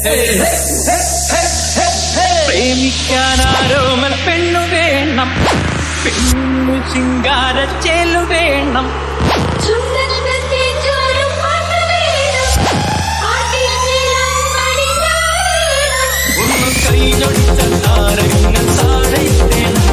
പ്രേമിക്കാനാരോമൽ പെണ്ണു വേണം പെണ്ണു ചിങ്കാര ചേലു വേണം ചുണ്ടനകത്തെ ചോരും പാട്ട് വേണം പാട്ടിഷ്ടം പടിഞ്ഞാറേണം ഒന്ന് കൈയൊടിച്ച താരങ്ങൾ താഴെത്തേണം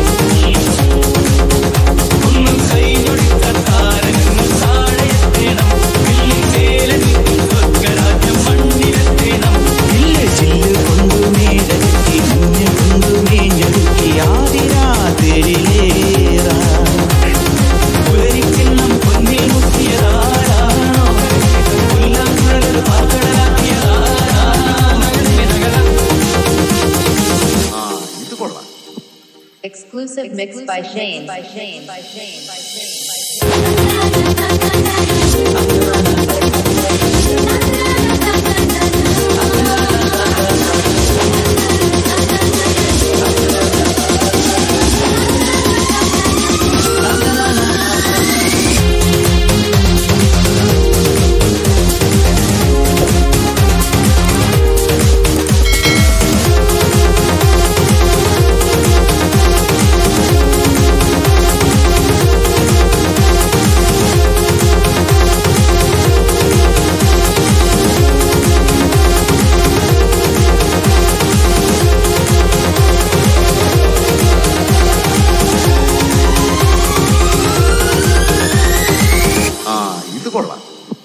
ഒന്ന് കൈയൊടിച്ച താരങ്ങൾ താഴെത്തേണം വില്ലിൻ ചേലനിൽ സ്വർഗരാജ്യം മണ്ണിലെത്തേണം ഇല്ല ചില്ല് കൊണ്ടു മേടക്കി മഞ്ഞ കൊണ്ടു മേഞ്ഞടുക്കി ആദിരാതിരിലേറാ പുലരിക്കിണ്ണം പൊന്നിൽ മുത്തിയതാരാണോ പുല്ലാങ്കുഴൽ പാക്കടലാക്കിയതാരാണോ Exclusive mix by Shane. By Shane. By Shane. By Shane. ആ ഇത് കൊള്ളാം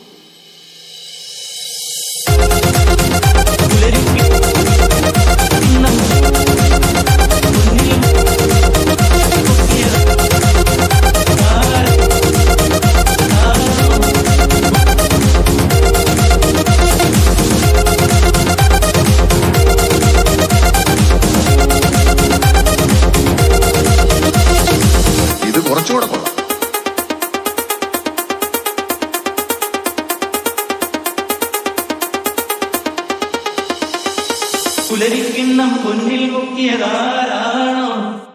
ഇത് കുറച്ചുകൂടെ കൊള്ളാം പുലരിക്കിണ്ണം പൊന്നിൽ മുക്കിയതാരാണോ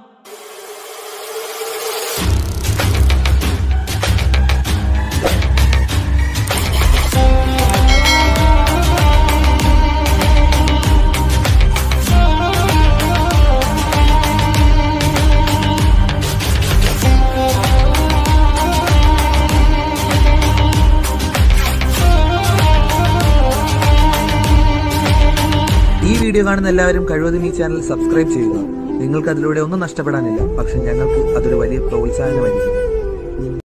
ഈ വീഡിയോ കാണുന്ന എല്ലാവരും കഴിവതും ഈ ചാനൽ സബ്സ്ക്രൈബ് ചെയ്യുക നിങ്ങൾക്ക് അതിലൂടെ ഒന്നും നഷ്ടപ്പെടാനില്ല പക്ഷെ ഞങ്ങൾക്ക് അതൊരു വലിയ പ്രോത്സാഹനമായിരിക്കും